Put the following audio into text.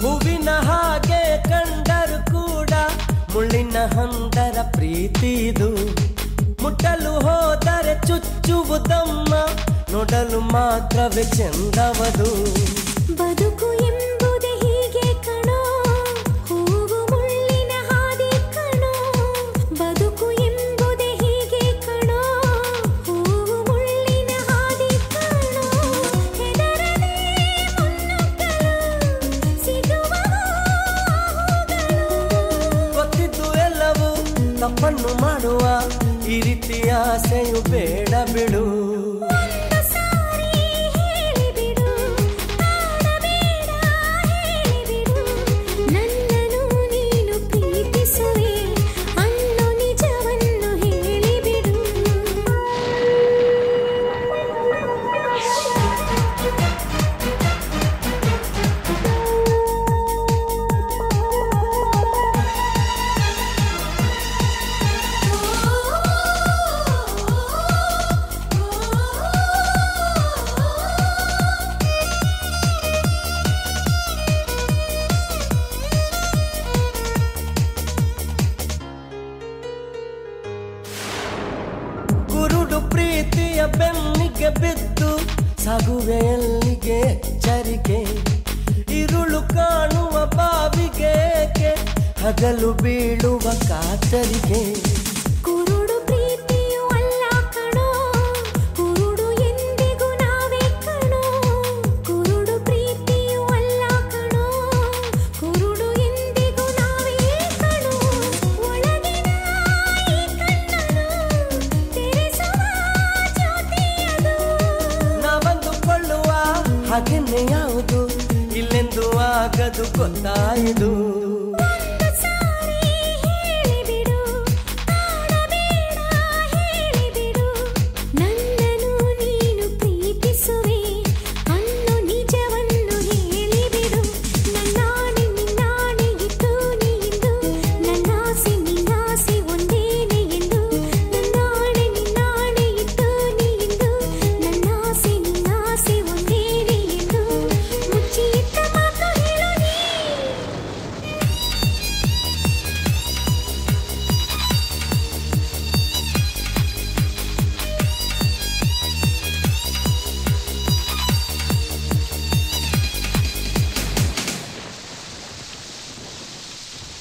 ಹೂವಿನ ಹಾಗೆ ಕಂಡರು ಕೂಡ ಮುಳ್ಳಿನ ಹಂದರ ಪ್ರೀತಿದು ಮುಟ್ಟಲು ಹೋದರೆ ಚುಚ್ಚುವುದಮ್ಮ ನೋಡಲು ಮಾತ್ರವೇ ಚೆಂದವದು ಬದುಕು ಎಂಬುದೇ ಹೀಗೆ ಕಣೋ ಹೂವು ಮುಳ್ಳಿನ ಹಾದಿ ಕಣೋ ಬದುಕು ಎಂಬುದೇ ಹೀಗೆ ಕಣೋ ಹೂವು ಮುಳ್ಳಿನ ಹಾದಿ ಕಣೋ ಹೆದರದೆ ಮುನ್ನುಗ್ಗಲು ಸಿಗುವವು ಹೂಗಳು ಗೊತ್ತಿದ್ದು ಎಲ್ಲವೂ ತಪ್ಪನ್ನು ಮಾಡುವ ಈ ರೀತಿಯ ಆಸೆಯು ಬೇಡ ಬಿಡು ಒಂದು ಸಾರಿ ಹೇಳಿಬಿಡು ಕಾಡಬೇಡ ಹೇಳಿಬಿಡು ನನ್ನನ್ನು ನೀನು ಪ್ರೀತಿಸುವೆ ಅನ್ನೋ ನಿಜವನ್ನು ಹೇಳಿಬಿಡು ಕುರುಡು ಪ್ರೀತಿಯ ಬೆನ್ನಿಗೆ ಬಿದ್ದು ಸಾಗುವೆ ಎಲ್ಲಿಗೆ ಎಚ್ಚರಿಕೆ ಇರುಳು ಕಾಣುವ ಬಾವಿಗೆ ಏಕೆ ಹಗಲು ಬೀಳುವ ಕಾತರಿಗೆ ಕುರುಡು ಪ್ರೀತಿಯು ಅಲ್ಲ ಕಣೋ ಕುರುಡು ಎಂದಿಗೂ ನಾವೇ ಕಣೋ ಕುರುಡು ಪ್ರೀತಿಯು ಅಲ್ಲ ಕಣೋ ಕುರುಡು ಎಂದಿಗೂ ನಾವೇ ಕಣೋ ಒಳಗಿನ ಈ ಕಣ್ಣನು ತೆರೆಸುವ ಜ್ಯೋತಿಯದು ನಾವಂದುಕೊಳ್ಳುವ ಹಾಗೆನ್ನೆ ಯಾವುದು ಇಲ್ಲೆಂದು ಆಗದು ಗೊತ್ತಾಯಿದು